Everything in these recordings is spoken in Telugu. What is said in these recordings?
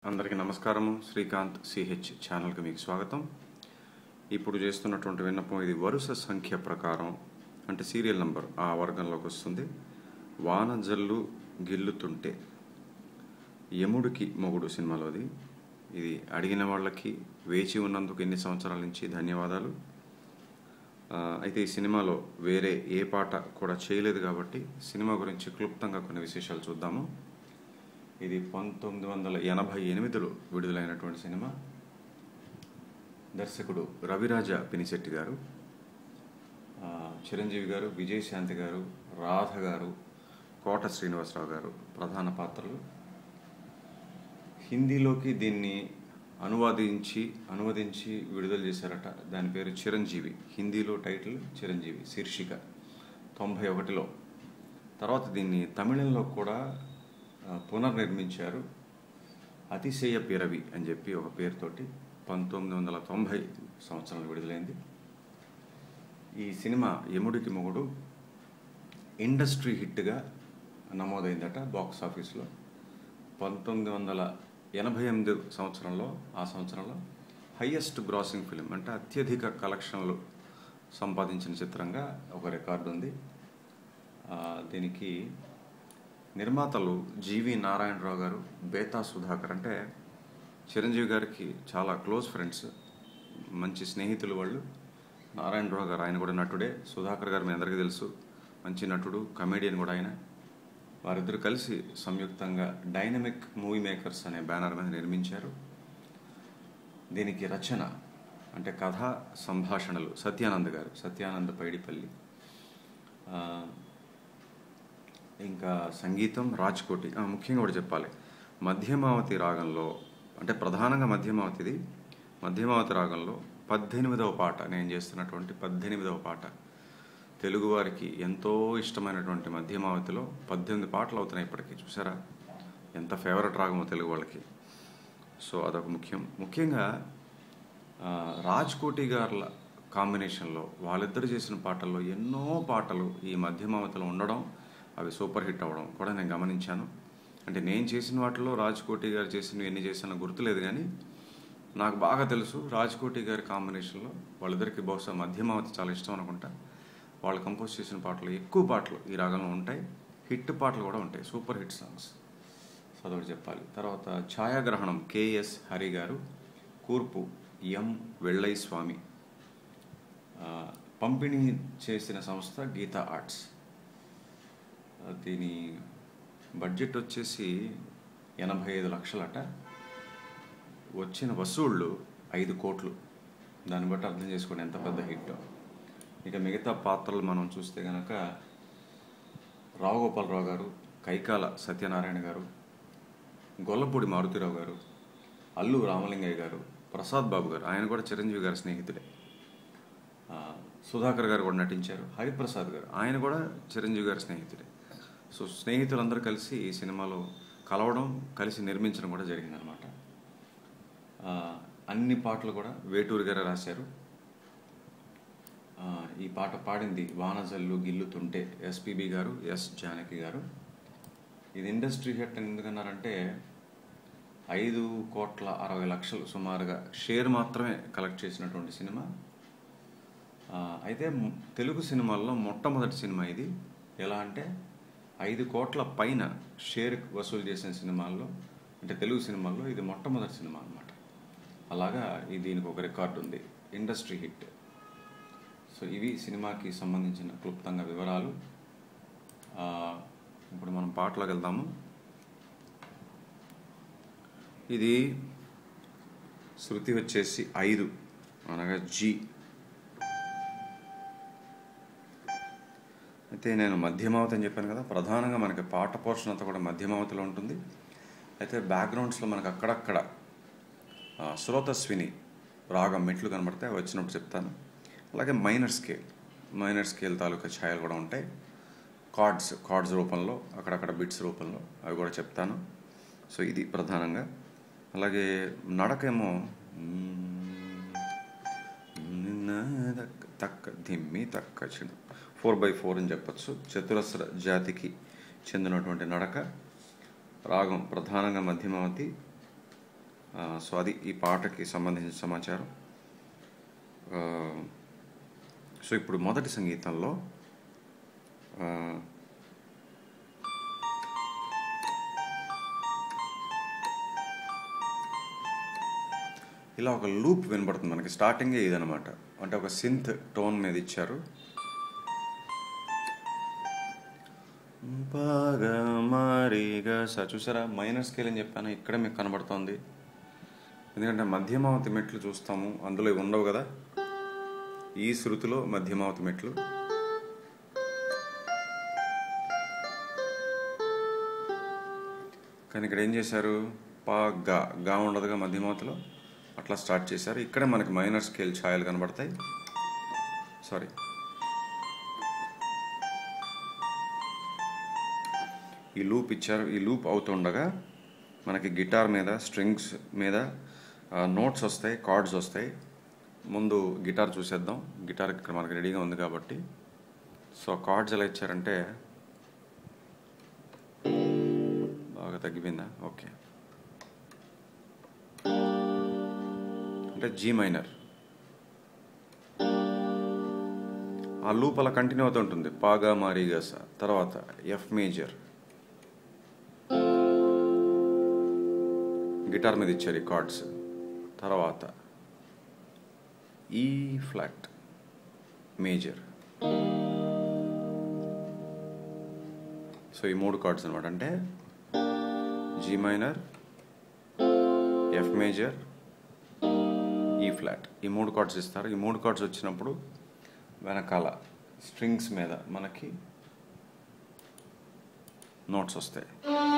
అందరికీ నమస్కారము శ్రీకాంత్ సిహెచ్ ఛానల్కి మీకు స్వాగతం ఇప్పుడు చేస్తున్నటువంటి విన్నపం ఇది వరుస సంఖ్య ప్రకారం అంటే సీరియల్ నంబర్ ఆ వర్గంలోకి వస్తుంది వానజల్లు గిల్లుతుంటే యముడికి మొగుడు సినిమాలోది ఇది అడిగిన వాళ్ళకి వేచి ఉన్నందుకు ఎన్ని సంవత్సరాల నుంచి ధన్యవాదాలు ఆ, అయితే ఈ సినిమాలో వేరే ఏ పాట కూడా చేయలేదు కాబట్టి సినిమా గురించి క్లుప్తంగా కొన్ని విశేషాలు చూద్దాము ఇది పంతొమ్మిది వందల ఎనభై ఎనిమిదిలో విడుదలైనటువంటి సినిమా దర్శకుడు రవిరాజ పినిశెట్టి గారు ఆ, చిరంజీవి గారు విజయశాంతి గారు రాధ గారు కోట శ్రీనివాసరావు గారు ప్రధాన పాత్రలు హిందీలోకి దీన్ని అనువాదించి అనువదించి విడుదల చేశారట దాని పేరు చిరంజీవి హిందీలో టైటిల్ చిరంజీవి శీర్షిక తొంభై ఒకటిలో తర్వాత దీన్ని తమిళంలో కూడా ఆ, పునర్నిర్మించారు అతిశయ పిరవి అని చెప్పి ఒక పేరుతోటి పంతొమ్మిది వందల తొంభై సంవత్సరంలో విడుదలైంది ఈ సినిమా యముడికి మొగుడు ఇండస్ట్రీ హిట్గా నమోదైందట బాక్స్ ఆఫీస్లో పంతొమ్మిది వందల ఎనభై ఎనిమిది సంవత్సరంలో ఆ సంవత్సరంలో హయ్యెస్ట్ గ్రాసింగ్ ఫిలిం అంటే అత్యధిక కలెక్షన్లు సంపాదించిన చిత్రంగా ఒక రికార్డు ఉంది ఆ, దీనికి నిర్మాతలు జీవి నారాయణరావు గారు బేతా సుధాకర్ అంటే చిరంజీవి గారికి చాలా క్లోజ్ ఫ్రెండ్స్ మంచి స్నేహితులు వాళ్ళు నారాయణరావు గారు ఆయన కూడా నటుడే సుధాకర్ గారు మీ అందరికీ తెలుసు మంచి నటుడు కమేడియన్ కూడా ఆయన వారిద్దరు కలిసి సంయుక్తంగా డైనమిక్ మూవీ మేకర్స్ అనే బ్యానర్ మీద నిర్మించారు దీనికి రచన అంటే కథ సంభాషణలు సత్యానంద్ గారు సత్యానంద్ పైడిపల్లి ఆ, ఇంకా సంగీతం రాజ్కోటి ఆ, ముఖ్యంగా కూడా చెప్పాలి మధ్యమావతి రాగంలో అంటే ప్రధానంగా మధ్యమావతిది మధ్యమావతి రాగంలో పద్దెనిమిదవ పాట నేను చేస్తున్నటువంటి పద్దెనిమిదవ పాట తెలుగువారికి ఎంతో ఇష్టమైనటువంటి మధ్యమావతిలో పద్దెనిమిది పాటలు అవుతున్నాయి ఇప్పటికీ చూసారా ఎంత ఫేవరెట్ రాగమో తెలుగు వాళ్ళకి సో అదొక ముఖ్యం ముఖ్యంగా ఆ, రాజ్ కోటి గారుల కాంబినేషన్లో వాళ్ళిద్దరు చేసిన పాటల్లో ఎన్నో పాటలు ఈ మధ్యమావతిలో ఉండడం అవి సూపర్ హిట్ అవ్వడం కూడా నేను గమనించాను అంటే నేను చేసిన వాటిలో రాజ్ కోటి గారు చేసినవి ఎన్ని చేసినా గుర్తులేదు కానీ నాకు బాగా తెలుసు రాజ్ కోటి గారి కాంబినేషన్లో వాళ్ళిద్దరికి బహుశా మధ్యమావతి చాలా ఇష్టం అనుకుంటా వాళ్ళు కంపోజ్ చేసిన పాటలు ఎక్కువ పాటలు ఈ రాగంలో ఉంటాయి హిట్ పాటలు కూడా ఉంటాయి సూపర్ హిట్ సాంగ్స్ సో అదొకటి చెప్పాలి తర్వాత ఛాయాగ్రహణం కేఎస్ హరి గారు కూర్పు ఎం వెள்ளై స్వామి ఆ, పంపిణీ చేసిన సంస్థ గీతా ఆర్ట్స్ ఆ, దీని బడ్జెట్ వచ్చేసి ఎనభై ఐదు లక్షలట వచ్చిన వసూళ్ళు ఐదు కోట్లు దాన్ని బట్టి అర్థం చేసుకోండి ఎంత పెద్ద హిట్ ఇక మిగతా పాత్రలు మనం చూస్తే కనుక రావుగోపాలరావు గారు కైకాల సత్యనారాయణ గారు గొల్లపూడి మారుతిరావు గారు అల్లు రామలింగయ్య గారు ప్రసాద్ బాబు గారు ఆయన కూడా చిరంజీవి గారి స్నేహితుడే ఆ, సుధాకర్ గారు కూడా నటించారు హరిప్రసాద్ గారు ఆయన కూడా చిరంజీవి గారి స్నేహితుడే సో స్నేహితులందరూ కలిసి ఈ సినిమాలో కలవడం కలిసి నిర్మించడం కూడా జరిగిందనమాట ఆ, అన్ని పాటలు కూడా వేటూరు గారే రాశారు ఆ, ఈ పాట పాడింది వానజల్లు గిల్లుతుంటే ఎస్పిబి గారు ఎస్ జానకి గారు ఇది ఇండస్ట్రీ హిట్ అని ఎందుకన్నారంటే ఐదు కోట్ల అరవై లక్షలు సుమారుగా షేర్ మాత్రమే కలెక్ట్ చేసినటువంటి సినిమా ఆ, అయితే ము- తెలుగు సినిమాల్లో మొట్టమొదటి సినిమా ఇది ఎలా అంటే ఐదు కోట్ల పైన షేర్ వసూలు చేసిన సినిమాల్లో అంటే తెలుగు సినిమాల్లో ఇది మొట్టమొదటి సినిమా అన్నమాట అలాగా ఈ దీనికి ఒక రికార్డు ఉంది ఇండస్ట్రీ హిట్ సో ఇవి సినిమాకి సంబంధించిన క్లుప్తంగా వివరాలు ఆ, ఇప్పుడు మనం పాటలోకి వెళ్దాము ఇది శృతి వచ్చేసి ఐదు అనగా జీ అయితే నేను మధ్యమావతి అని చెప్పాను కదా ప్రధానంగా మనకి పాట పోర్షన్ అంతా కూడా మధ్యమావతిలో ఉంటుంది అయితే బ్యాక్గ్రౌండ్స్లో మనకు అక్కడక్కడ ఆ, శ్రోతస్విని రాగం మెట్లు కనబడితే అవి వచ్చినప్పుడు చెప్తాను అలాగే మైనర్ స్కేల్ మైనర్ స్కేల్ తాలూకా ఛాయలు కూడా ఉంటాయి కార్డ్స్ కార్డ్స్ రూపంలో అక్కడక్కడ బిట్స్ రూపంలో అవి కూడా చెప్తాను సో ఇది ప్రధానంగా అలాగే నడకేమో తక్క దిమ్మి తక్క చిన్న ఫోర్ బై ఫోర్ అని చెప్పచ్చు చతురస్ర జాతికి చెందినటువంటి నడక రాగం ప్రధానంగా మధ్యమావతి ఆ, సో అది ఈ పాటకి సంబంధించిన సమాచారం ఆ, సో ఇప్పుడు మొదటి సంగీతంలో ఆ, ఇలా ఒక లూప్ వినబడుతుంది మనకి స్టార్టింగే ఇదనమాట అంటే ఒక సింత్ టోన్ మీద ఇచ్చారు బాగా మారిగా స చూసారా మైనర్ స్కేల్ అని చెప్పాను ఇక్కడ మీకు కనబడుతోంది ఎందుకంటే మధ్యమావతి మెట్లు చూస్తాము అందులో ఇవి ఉండవు కదా ఈ శృతిలో మధ్యమావతి మెట్లు కానీ ఇక్కడ ఏం చేశారు పా గా గా ఉండదుగా మధ్యమావతిలో అట్లా స్టార్ట్ చేశారు ఇక్కడే మనకి మైనర్ స్కేల్ ఛాయలు కనబడతాయి సారీ ఈ లూప్ ఇచ్చారు ఈ లూప్ అవుతుండగా మనకి గిటార్ మీద స్ట్రింగ్స్ మీద నోట్స్ వస్తాయి కార్డ్స్ వస్తాయి ముందు గిటార్ చూసేద్దాం గిటార్ ఇక్కడ మనకి రెడీగా ఉంది కాబట్టి సో కార్డ్స్ ఎలా ఇచ్చారంటే బాగా తగ్గిపోయిందా ఓకే అంటే జీ మైనర్ ఆ లూప్ అలా కంటిన్యూ అవుతూ ఉంటుంది పాగా మారీగా సా తర్వాత ఎఫ్ మేజర్ గిటార్ మీద ఇచ్చారు ఈ కార్డ్స్ తర్వాత ఈ ఫ్లాట్ మేజర్ సో ఈ మూడు కార్డ్స్ అనమాట అంటే G minor F major E flat ఈ మూడు కార్డ్స్ ఇస్తారు ఈ మూడు కార్డ్స్ వచ్చినప్పుడు వెనకాల స్ట్రింగ్స్ మీద మనకి నోట్స్ వస్తాయి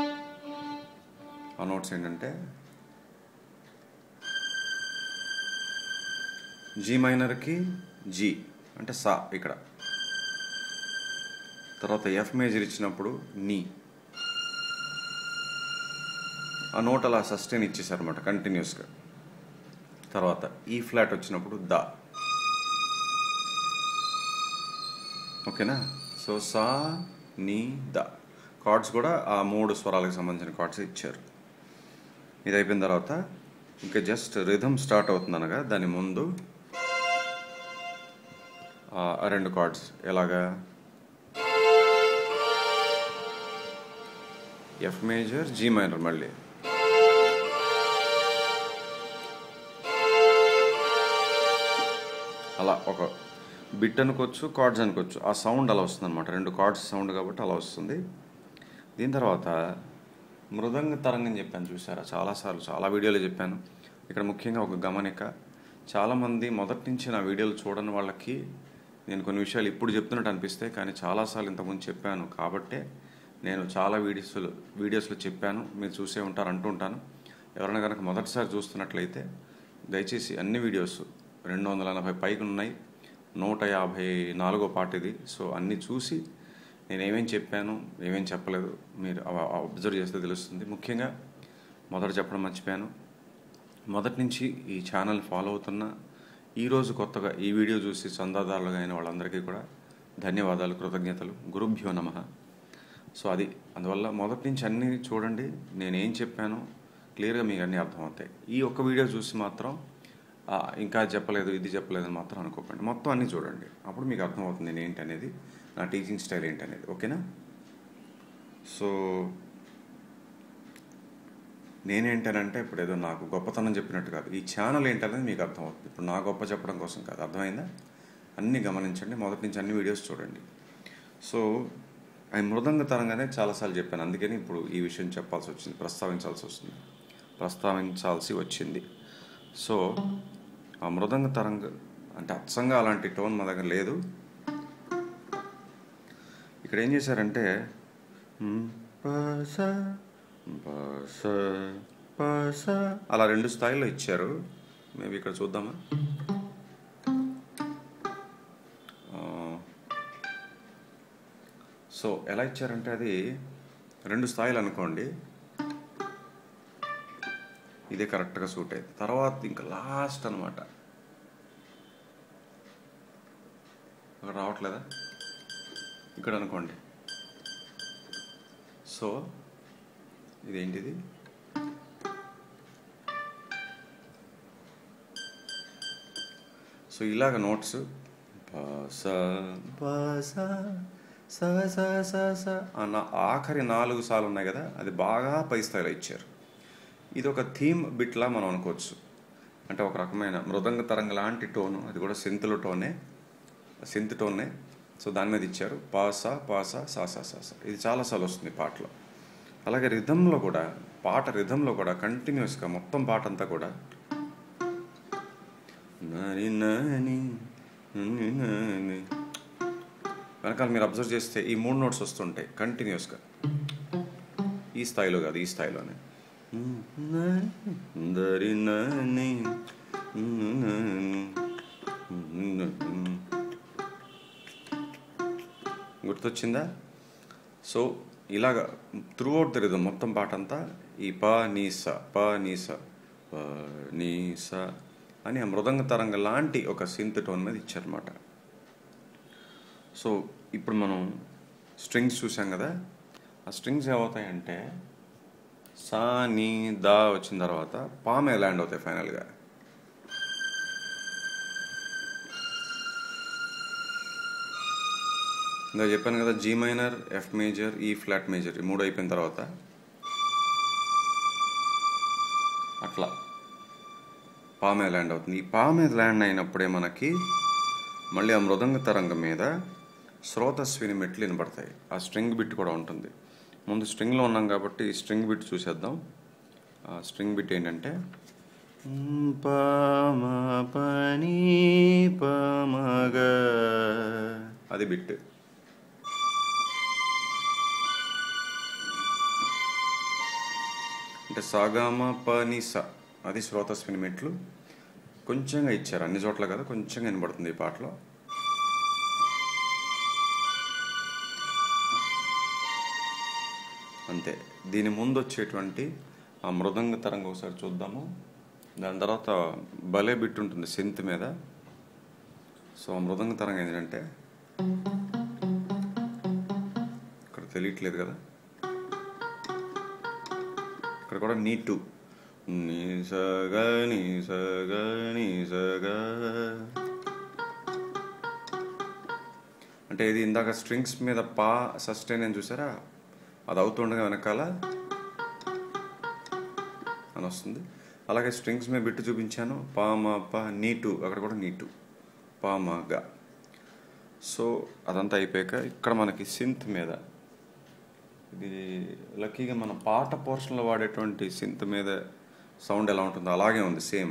ఆ నోట్స్ ఏంటంటే జీ మైనర్కి జీ అంటే సా ఇక్కడ తర్వాత ఎఫ్ మేజర్ ఇచ్చినప్పుడు నీ ఆ నోట్ అలా సస్టైన్ ఇచ్చేసారనమాట కంటిన్యూస్గా తర్వాత ఈ ఫ్లాట్ వచ్చినప్పుడు ద ఓకేనా సో సా నీ ద కార్డ్స్ కూడా ఆ మూడు స్వరాలకు సంబంధించిన కార్డ్స్ ఇచ్చారు ఇది అయిపోయిన తర్వాత ఇంకా జస్ట్ రిథమ్ స్టార్ట్ అవుతుంది అనగా దాని ముందు ఆ రెండు కార్డ్స్ ఎలాగా ఎఫ్ మేజర్ జీ మైనర్ మళ్ళీ అలా ఒక బిట్ అనుకోవచ్చు కార్డ్స్ అనుకోవచ్చు ఆ సౌండ్ అలా వస్తుంది అనమాట రెండు కార్డ్స్ సౌండ్ కాబట్టి అలా వస్తుంది దీని తర్వాత మృదంగ తరంగం చెప్పాను చూసారా చాలాసార్లు చాలా వీడియోలు చెప్పాను ఇక్కడ ముఖ్యంగా ఒక గమనిక చాలామంది మొదటి నుంచి నా వీడియోలు చూడని వాళ్ళకి నేను కొన్ని విషయాలు ఇప్పుడు చెప్తున్నట్టు అనిపిస్తాయి కానీ చాలాసార్లు ఇంతకుముందు చెప్పాను కాబట్టే నేను చాలా వీడియోస్లో వీడియోస్లో చెప్పాను మీరు చూసే ఉంటారు అంటుంటాను ఎవరైనా కనుక మొదటిసారి చూస్తున్నట్లయితే దయచేసి అన్ని వీడియోస్ రెండు వందల ఎనభై పైకి ఉన్నాయి నూట యాభై నాలుగో పాట ఇది సో అన్నీ చూసి నేను ఏమేం చెప్పాను ఏమేం చెప్పలేదు మీరు అబ్జర్వ్ చేస్తే తెలుస్తుంది ముఖ్యంగా మొదట చెప్పడం మర్చిపోయాను మొదటి నుంచి ఈ ఛానల్ ఫాలో అవుతున్న ఈరోజు కొత్తగా ఈ వీడియో చూసి చందాదారులుగా అయిన వాళ్ళందరికీ కూడా ధన్యవాదాలు కృతజ్ఞతలు గురుభ్యో నమ సో అది అందువల్ల మొదటి నుంచి అన్నీ చూడండి నేను ఏం చెప్పానో క్లియర్గా మీకు అన్నీ అర్థమవుతాయి ఈ ఒక్క వీడియో చూసి మాత్రం "ఆ, ఇంకా చెప్పలేదు ఇది చెప్పలేదు అని మాత్రం అనుకోకండి మొత్తం అన్నీ చూడండి అప్పుడు మీకు అర్థమవుతుంది నేను ఏంటి అనేది నా టీచింగ్ స్టైల్ ఏంటి అనేది ఓకేనా సో నేనేంటానంటే ఇప్పుడు ఏదో నాకు గొప్పతనం చెప్పినట్టు కాదు ఈ ఛానల్ ఏంటనేది మీకు అర్థమవుతుంది ఇప్పుడు నా గొప్ప చెప్పడం కోసం కాదు అర్థమైందా అన్నీ గమనించండి మొదటి నుంచి అన్ని వీడియోస్ చూడండి సో ఆ మృదంగ తరంగానే చాలాసార్లు చెప్పాను అందుకని ఇప్పుడు ఈ విషయం చెప్పాల్సి వచ్చింది ప్రస్తావించాల్సి వస్తుంది ప్రస్తావించాల్సి వచ్చింది సో ఆ మృదంగ తరంగ అంటే అచ్చంగా అలాంటి టోన్ మా దగ్గర లేదు ఇక్కడ ఏం చేశారంటే మ్, పస, పస, పస అలా రెండు స్థాయిలో ఇచ్చారు మేబీ ఇక్కడ చూద్దామా ఆ, సో ఎలా ఇచ్చారంటే అది రెండు స్థాయిలు అనుకోండి ఇదే కరెక్ట్గా సూట్ అయింది తర్వాత ఇంకా లాస్ట్ అనమాట అక్కడ రావట్లేదా ఇక్కడ అనుకోండి సో ఇదేంటిది సో ఇలాగ నోట్స్ ప స ప స స స స స అన్న ఆఖరి నాలుగు సార్లు ఉన్నాయి కదా అది బాగా పై స్థాయిలో ఇచ్చారు ఇది ఒక థీమ్ బిట్లా మనం అనుకోవచ్చు అంటే ఒక రకమైన మృదంగ తరంగ లాంటి టోను అది కూడా సింతుల టోనే సింత్ టోనే సో దాని మీద ఇచ్చారు పాస పాస సా సా సా సా ఇది చాలాసార్లు వస్తుంది పాటలో అలాగే రిధంలో కూడా పాట రిధంలో కూడా కంటిన్యూస్గా మొత్తం పాట అంతా కూడా నని నని నని నని. వెనకాల మీరు అబ్జర్వ్ చేస్తే ఈ మూడు నోట్స్ వస్తుంటాయి కంటిన్యూస్గా ఈ స్థాయిలో కాదు ఈ స్థాయిలోనే దరి నని నని. గుర్తొచ్చిందా సో ఇలాగ త్రూ అవుట్ ద రిధమ్ మొత్తం పాట అంతా ఈ ప నీస ప నీస ప నీస అని ఆ మృదంగ తరంగ లాంటి ఒక సింత్ టోన్ మీద ఇచ్చారన్నమాట సో ఇప్పుడు మనం స్ట్రింగ్స్ చూసాం కదా ఆ స్ట్రింగ్స్ ఏమవుతాయంటే సా నీ దా వచ్చిన తర్వాత పా మీద ల్యాండ్ అవుతాయి ఫైనల్గా ఇంకా చెప్పాను కదా G minor F major E flat major ఈ మూడు అయిపోయిన తర్వాత అట్లా పా మీద ల్యాండ్ అవుతుంది ఈ పా మీద ల్యాండ్ అయినప్పుడే మనకి మళ్ళీ ఆ మృదంగ తరంగం మీద శ్రోతస్విని మెట్లు వినబడతాయి ఆ స్ట్రింగ్ బిట్ కూడా ఉంటుంది ముందు స్ట్రింగ్లో ఉన్నాం కాబట్టి ఈ స్ట్రింగ్ బిట్ చూసేద్దాం ఆ స్ట్రింగ్ బిట్ ఏంటంటే ప మ ప నీ ప మ గ అది బిట్ అంటే సాగామ పని స అది శ్రోతస్విని మెట్లు కొంచెంగా ఇచ్చారు అన్ని చోట్ల కదా కొంచెంగా వినబడుతుంది ఈ పాటలో అంతే దీని ముందు వచ్చేటువంటి ఆ మృదంగ తరంగం ఒకసారి చూద్దాము దాని తర్వాత భలే బిట్ ఉంటుంది సింత్ మీద సో ఆ మృదంగ తరంగం ఏంటంటే ఇక్కడ తెలియట్లేదు కదా ఇక్కడ కూడా నీ టూ నీ సగ నీ సగ నీ సగ అంటే ఇది ఇందాక స్ట్రింగ్స్ మీద పా సస్టైన్ అని చూసారా అది అవుతుండగా వెనకాల అని వస్తుంది అలాగే స్ట్రింగ్స్ మీద బిట్టు చూపించాను పా మా పా నీ టూ అక్కడ కూడా నీ టూ పా మా గా సో అదంతా అయిపోయాక ఇక్కడ మనకి సింత్ మీద ఇది లక్కీగా మన పాట పోర్షన్లో వాడేటువంటి సింత్ మీద సౌండ్ ఎలా ఉంటుందో అలాగే ఉంది సేమ్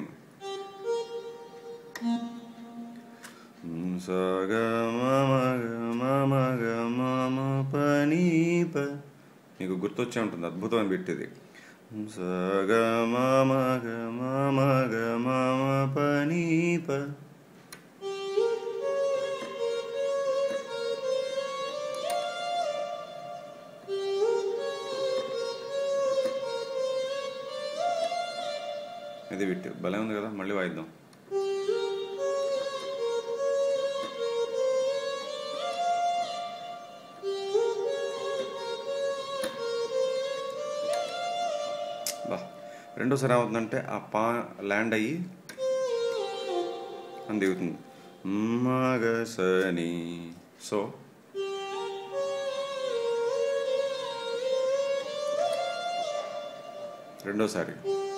సగ మమ గ మమ గ మమ పని ప మీకు గుర్తొచ్చే ఉంటుంది అద్భుతమైన బిట్ ఇది సగ మమ గ మమ గ మమ పని ప ఇది బిట్ భలే ఉంది కదా మళ్ళీ వాయిద్దాం బా రెండోసారి ఏమవుతుందంటే ఆ పా ల్యాండ్ అయ్యి అని దిగుతుంది మగసని సో రెండోసారి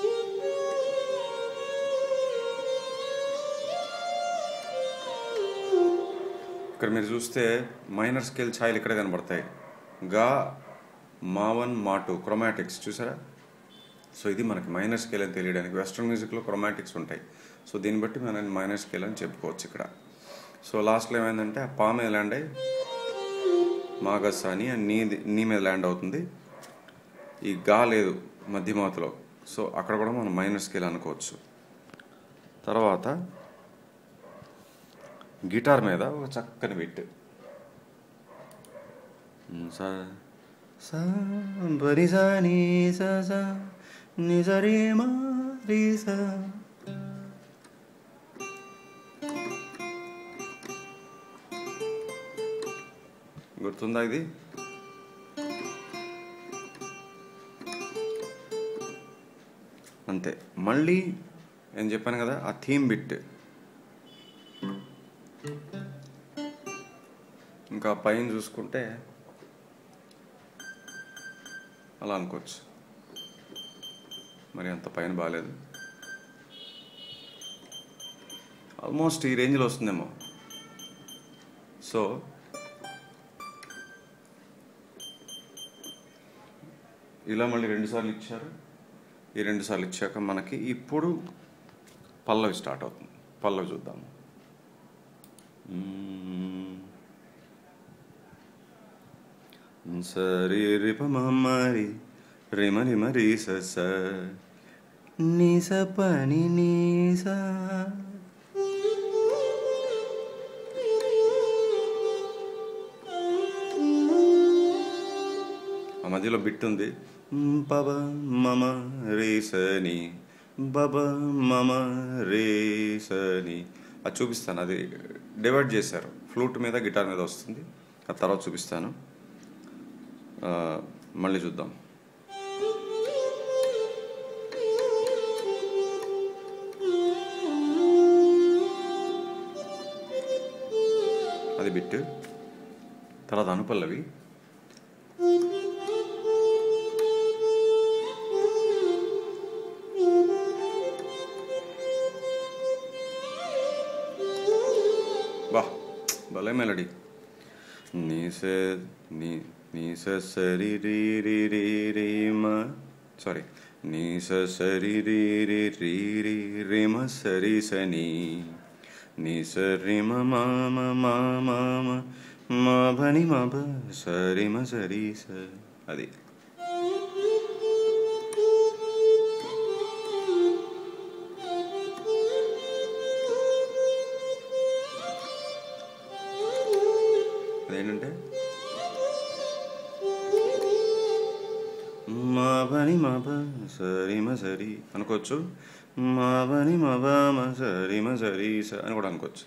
ఇక్కడ మీరు చూస్తే మైనర్ స్కేల్ ఛాయలు ఇక్కడ కనబడతాయి గా మావన్ మాటు క్రొమాటిక్స్ చూసారా సో ఇది మనకి మైనర్ స్కేల్ అని తెలియడానికి వెస్ట్రన్ మ్యూజిక్లో క్రొమాటిక్స్ ఉంటాయి సో దీన్ని బట్టి మనం మైనర్ స్కేల్ అని చెప్పుకోవచ్చు ఇక్కడ సో లాస్ట్లో ఏమైందంటే ఆ పా మీద ల్యాండ్ అయ్యి మాగస్ అని నీ నీ మీద ల్యాండ్ అవుతుంది ఈ గా లేదు మధ్యమాతలో సో అక్కడ కూడా మనం మైనర్ స్కేల్ అనుకోవచ్చు తర్వాత గిటార్ మీద ఒక చక్కని బిట్ సా సా బరి సా నీ సా సా ని సా రే మా రి సా గుర్తుందా ఇది అంతే మళ్ళీ నేను చెప్పాను కదా ఆ థీమ్ బిట్ ఇంకా పైన చూసుకుంటే అలా అనుకోవచ్చు మరి అంత పైన బాగాలేదు ఆల్మోస్ట్ ఈ రేంజ్లో వస్తుందేమో సో ఇలా మళ్ళీ రెండుసార్లు ఇచ్చారు ఈ రెండు సార్లు ఇచ్చాక మనకి ఇప్పుడు పల్లవి స్టార్ట్ అవుతుంది పల్లవి చూద్దాము మ్మ్. సరి రిప మమ్మరి రిమరి మరి స నిస పని నీస ఆ మధ్యలో బిట్ ఉంది బబ మమ రేసని బబ మమ రేసని అది చూపిస్తాను అది డివైడ్ చేశారు ఫ్లూట్ మీద గిటార్ మీద వస్తుంది ఆ తర్వాత చూపిస్తాను ఆ, మళ్ళీ చూద్దాం అది బిట్ తర్వాత అనుపల్లవి వా భలే మెలడీ నీ స నీ నీ స సరి రి రి రి రి మ సారీ నీ స సరి రి రి రి రి రి మ సరి స నీ నీ స రి మ మ మ మ మ మ మ భని మ భ సరి మ సరి స అది అదేంటంటే మా బని మా బ సరి మ సరి అనుకోవచ్చు మా బని మా బ మ సరి మ సరి స అని కూడా అనుకోవచ్చు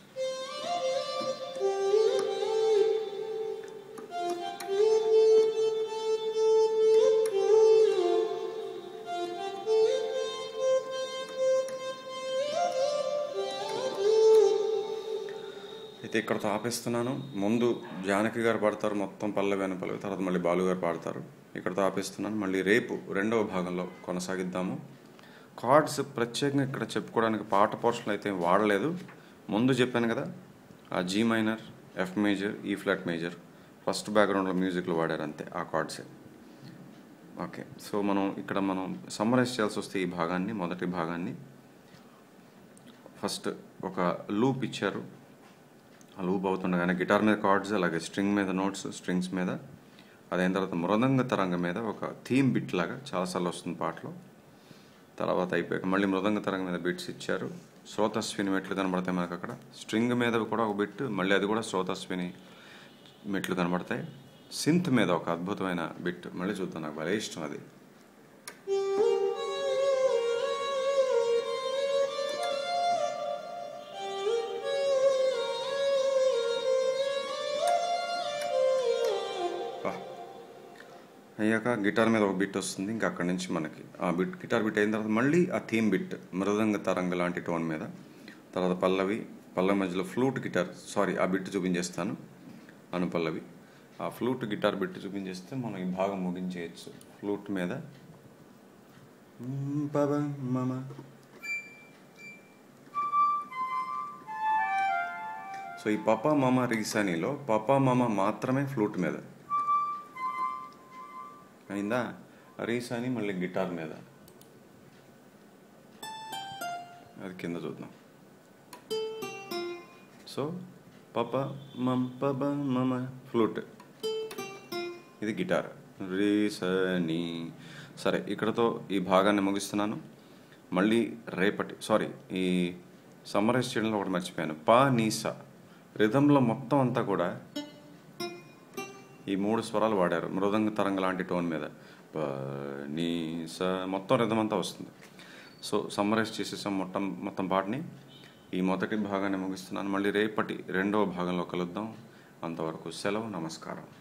అయితే ఇక్కడతో ఆపేస్తున్నాను ముందు జానకి గారు పాడతారు మొత్తం పల్లవి అని పల్లవి తర్వాత మళ్ళీ బాలు గారు పాడతారు ఇక్కడతో ఆపేస్తున్నాను మళ్ళీ రేపు రెండవ భాగంలో కొనసాగిద్దాము కార్డ్స్ ప్రత్యేకంగా ఇక్కడ చెప్పుకోవడానికి పాట పోర్షన్లు అయితే ఏం వాడలేదు ముందు చెప్పాను కదా ఆ G minor F major E flat major first బ్యాక్గ్రౌండ్లో మ్యూజిక్లో వాడారు అంతే ఆ కార్డ్సే ఓకే సో మనం ఇక్కడ మనం సమ్మరైజ్ చేయాల్సి వస్తే ఈ భాగాన్ని మొదటి భాగాన్ని ఫస్ట్ ఒక లూప్ ఇచ్చారు ఆ లూప్ అవుతుండగానే గిటార్ మీద కార్డ్స్ అలాగే స్ట్రింగ్ మీద నోట్స్ స్ట్రింగ్స్ మీద అదైన తర్వాత మృదంగ తరంగం మీద ఒక థీమ్ బిట్ లాగా చాలాసార్లు వస్తుంది పాటలో తర్వాత అయిపోయాక మళ్ళీ మృదంగ తరంగం మీద బిట్స్ ఇచ్చారు శ్రోతస్విని మెట్లు కనబడతాయి మనకు అక్కడ స్ట్రింగ్ మీద కూడా ఒక బిట్ మళ్ళీ అది కూడా శ్రోతస్విని మెట్లు కనబడతాయి సింత్ మీద ఒక అద్భుతమైన బిట్ మళ్ళీ చూద్దాం నాకు భలే ఇష్టం అది వా. అయ్యాక గిటార్ మీద ఒక బిట్ వస్తుంది ఇంకా అక్కడి నుంచి మనకి ఆ బిట్ గిటార్ బిట్ అయిన తర్వాత మళ్ళీ ఆ థీమ్ బిట్ మృదంగ తరంగ లాంటి టోన్ మీద తర్వాత పల్లవి పల్లవి మధ్యలో ఫ్లూట్ గిటార్ సారీ ఆ బిట్ చూపించేస్తాను అను పల్లవి ఆ ఫ్లూట్ గిటార్ బిట్ చూపించేస్తే మనం ఈ భాగం ముగించేయచ్చు ఫ్లూట్ మీద మ్, పబ మమ సో ఈ పప మమ రీసానీలో పప మమ మాత్రమే ఫ్లూట్ మీద అయిందా రీసాని మళ్ళీ గిటార్ మీద అది కింద చూద్దాం సో పప మమ్ పబ మమ ఫ్లూట్ ఇది గిటార్ రీసని సరే ఇక్కడతో ఈ భాగాన్ని ముగిస్తున్నాను మళ్ళీ రేపటి సారీ ఈ సమ్మరైజ్ చేయడంలో ఒకటి మర్చిపోయాను పా నీసా రిధంలో మొత్తం అంతా కూడా ఈ మూడు స్వరాలు వాడారు మృదంగ తరంగ లాంటి టోన్ మీద ప నీ స మొత్తం రిధం అంతా వస్తుంది సో సమ్మరైజ్ చేసేసాం మొత్తం మొత్తం పాటని ఈ మొదటి భాగాన్ని ముగిస్తున్నాను మళ్ళీ రేపటి రెండవ భాగంలో కలుద్దాం అంతవరకు సెలవు నమస్కారం